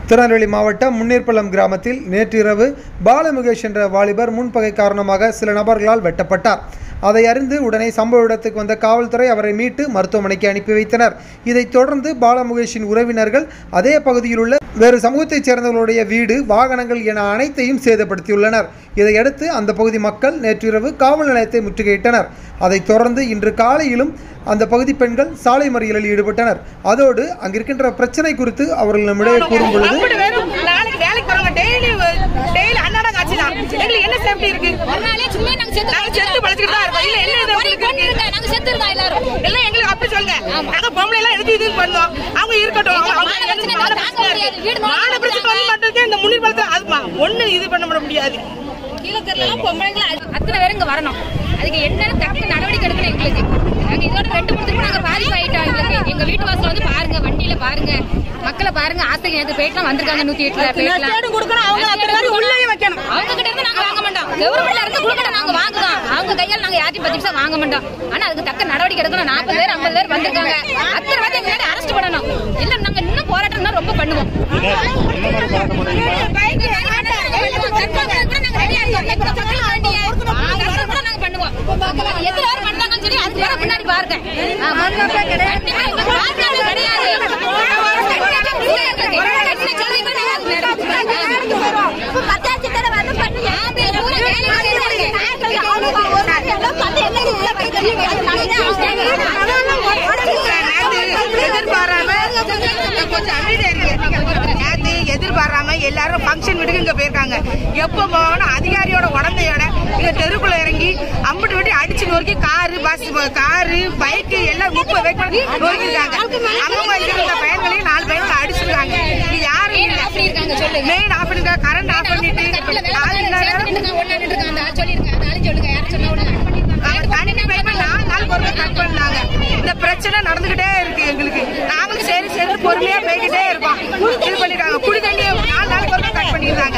திருநெல்வேலி மாவட்டம் முன்னீர்பள்ளம் கிராமத்தில் நேற்றிரவு பாலமுகேஷ் என்ற வாலிபர் முன்பகை காரணமாக சில நபர்களால் வெட்டப்பட்டார் அதை அறிந்து உடனே சம்பவ இடத்துக்கு வந்த காவல்துறை அவரை மீட்டு மருத்துவமனைக்கு அனுப்பி வைத்தனர் இதைத் தொடர்ந்து பாலமுகேஷின் உறவினர்கள் அதே பகுதியில் உள்ள வேறு சமூகத்தைச் சேர்ந்தவர்களுடைய வீடு வாகனங்கள் என அனைத்தையும் சேதப்படுத்தியுள்ளனர் இதையடுத்து அந்த பகுதி மக்கள் நேற்றிரவு காவல் நிலையத்தை முற்றுகையிட்டனர் அதைத் தொடர்ந்து இன்று காலையிலும் அந்த பகுதி பெண்கள் சாலை மறியலில் ஈடுபட்டனர் அதோடு அங்கிருக்கின்ற பிரச்சனை குறித்து அவர்கள் நம்மிடையே கூறும் பொழுது ஐம்பது பேரும் நாளைக்கு வேலைக்கு போறவங்க டெய்லி டெய்லி அன்னாடம் காட்சி தான் எங்களுக்கு என்ன சேஃப்டி இருக்கு ஒரு நாளே சும்மா நாங்க செத்து நாங்க செத்து பழச்சிட்டு தான் இருக்கோம் இல்ல என்ன இது ஒரு உங்களுக்கு பொண்ணு இருக்கா, நாங்க செத்து இருக்கோம் எல்லாரும் எல்லாம் எங்களுக்கு அப்படி சொல்லுங்க நாங்க பொம்பளை எல்லாம் எடுத்து இது பண்ணோம் அவங்க இருக்கட்டும் அவங்க- அவங்க மான பிரச்சனை மான தாங்க பிரச்சனை முடியாது. வீடு இருக்கு. மான மான பிரச்சனை வந்து மட்டும் இந்த முன்னீர் பழத்தை அது ஒண்ணு இது பண்ண விட முடியாது கீழக்கரெல்லாம் பொம்பளைங்கள அத்தனை பேரும் இங்க வரணும் அதுக்கு என்னன்னு தக்க நடவடிக்கை எடுக்கணும் எங்களுக்கு நாங்க இதோட ரெண்டு மூணு திரும்ப நாங்க பாதிப்பு ஆயிட்டோம் எங்களுக்கு எங்க வீட்டு வாசல் வந்து பாருங்க வண்டியில பாருங்க மக்களை பாருங்க ஆசைக்கு நேற்று போயிட்டுலாம் வந்திருக்காங்க நூத்தி எட்டுல நஷ்டஈடு கொடுக்கணும், அவங்க அத்தனை பேரும் உள்ளேயும் வைக்கணும். அவங்க கிட்ட இருந்து நாங்க வாங்க மாட்டோம் கவர்மெண்ட்ல இருந்து கொடுக்கணும் நாங்க வாங்குவோம் அவங்க கையால நாங்க யார்ட்டையும் பத்து நிமிஷம் வாங்க மாட்டோம் ஆனா அதுக்கு தக்க நடவடிக்கை எடுக்கணும் நாற்பது பேர் ஐம்பது பேர் வந்திருக்காங்க அத்தனை பேர் எங்க அரெஸ்ட் பண்ணணும் இல்ல நாங்க இன்னும் போராட்டம் தான் ரொம்ப பண்ணுவோம் முன்னாடி பாருங்க எதிர்பாராம கொஞ்சம் அமைதியா இருங்க. நேத்து எதிர்பாராம எல்லாரும் ஃபங்க்ஷன் வீட்டுக்கு இங்க போயிருக்காங்க எப்ப போகணும் அதிகாரியோட உடந்தையோட இங்க தெருக்குள்ள இறங்கி அம்பிட்டு விட்டு அடிச்சு நொறுக்கி காரு பஸ் காரு பைக்கு எல்லாம் முப்பது வெயிட் பண்ணி நொறுக்கிருக்காங்க அவங்க இருந்த பையன்களையும் நாலு பையன்களை அடிச்சிருக்காங்க இது யாரும் இல்ல மெயின் ஆஃப் பண்ணிருக்கா கரண்ட் ஆஃப் பண்ணிட்டு ஆள் இல்லாத அவர் தண்ணி பைப்பை நாலு நாள் பொறுமை கட் பண்ணாங்க இந்த பிரச்சனை நடந்துகிட்டே இருக்கு எங்களுக்கு நாங்களும் சரி சரி பொறுமையா போய்கிட்டே இருக்கோம் இது பண்ணிருக்காங்க குடி தண்ணியை நாலு நாள் பொறுமை கட் பண்ணிருக்காங்க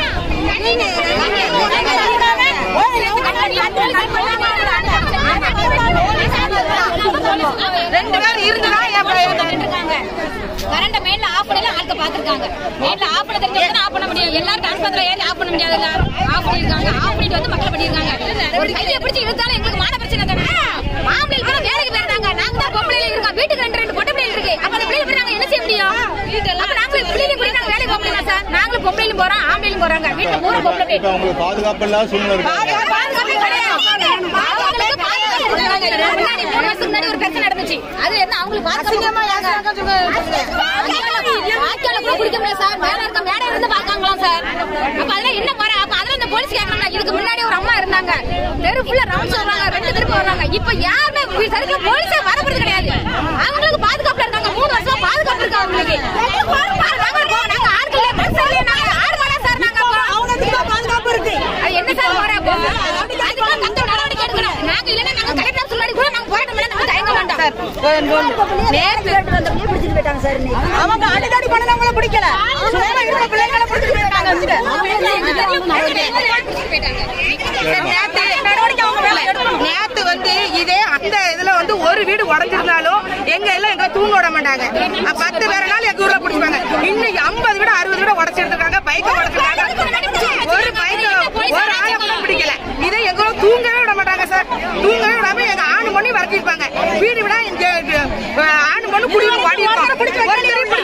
ரெண்டு பேர் இருந்துதான் என் பையன் கரண்ட மெயின்ல ஆஃப் பண்ணல ஆட்க பாத்துருக்காங்க மெயின்ல ஆஃப் பண்ண தெரிஞ்சா ஆஃப் பண்ண முடியும் எல்லாரும் டான்ஸ் ஏறி ஆஃப் பண்ண முடியாது ஆஃப் பண்ணிருக்காங்க ஆஃப் பண்ணிட்டு வந்து மக்கள் பண்ணிருக்காங்க ஒரு கையை பிடிச்சு இழுத்தாலும் எங்களுக்கு மான பிரச்சனை தானே ஆம்பளை கூட வேலைக்கு போயிருந்தாங்க நாங்க தான் பொம்பளையில இருக்கோம் வீட்டுக்கு ரெண்டு ரெண்டு பொட்டை பிள்ளைங்க இருக்கு அப்ப அந்த பிள்ளைங்க போய் நாங்க என்ன செய்ய முடியும் அப்ப நாங்க பிள்ளைங்க போய் நாங்க வேலைக்கு போக முடியுமா சார் நாங்களும் பொம்பளையிலும் போறோம் ஆம்பளையிலும் போறாங்க வீட்டுல பூரா பொம்பளை இப்ப அவங்களுக்கு பாதுகாப்பு இல்லாத சூழ்நிலை இருக்கு பாதுகாப்பே கிடையாது. அவங்களுக்கு பாதுகாப்பு கொடுக்குறாங்க. முன்னாடி மூணு வருஷத்துக்கு முன்னாடி ஒரு பிரச்சனை நடந்துச்சு. அது என்ன அவங்களுக்கு பாதுகாப்பு வாய்க்கால கூட குடிக்க முடியாது சார். மேல இருக்க மேடை இருந்து பார்க்காங்களாம் சார். அப்ப அதெல்லாம் என்ன முறை? அப்ப அதெல்லாம் இந்த போலீஸ் கேட்கணும்ல. இதுக்கு முன்னாடி ஒரு அம்மா இருந்தாங்க. தெரு full ஆ rounds வருவாங்க. ரெண்டு திருப்பு வருவாங்க. இப்ப யாருமே வி- சரியா போலீஸே வரப்போறது கிடையாது. அவங்களுக்கு பாதுகாப்புல இருக்காங்க. மூணு வருஷம் பாதுகாப்பு இருக்கு அவங்களுக்கு. நாங்க இருக்கோம். நாங்க ஆட்கள் இல்ல. பிரச்சனை இல்ல. நாங்க ஆறு மணி நேரம் சார் நாங்க அப்புறம். அது என்ன சார் முறை அப்போ? அதுக்கெல்லாம் தக்க நடவடிக்கை எடுக்கணும். நாங்க இல்லைன்னா நாங்க கலெக்டர் ஆஃபீஸ் முன்னாடி கூட நாங்க போராட்டம் பண்ண நாங்க தயங்க மாட்டோம். அவங்க அடிதடி பண்ணவங்கள பிடிக்கல சும்மா இருக்க பிள்ளைங்களை பிடிச்சிட்டு போயிருக்காங்க வச்சுட்டு. நேத்து வந்து இதே அந்த இதுல வந்து ஒரு வீடு உடஞ்சிருந்தாலும் எங்க எல்லாம் எங்க தூங்க விட மாட்டாங்க அஹ் பத்து பேரனாலும் எங்க ஊர்ல பிடிப்பாங்க இன்னைக்கு ஐம்பது வீடு அறுபது வீடு உடச்சிருக்காங்க பைக்க உடச்சிருக்காங்க ஒரு பைக்க ஒரு ஆளை கூட பிடிக்கல இதை எங்க ஊர்ல தூங்கவே விட மாட்டாங்க சார் தூங்கவே விடாம எங்க ஆணு பண்ணி வரட்டிருப்பாங்க வீடு விட இங்க அஹ், ஆணு பண்ணி குடி ஓடி இருப்பாங்க ஒரு தெரு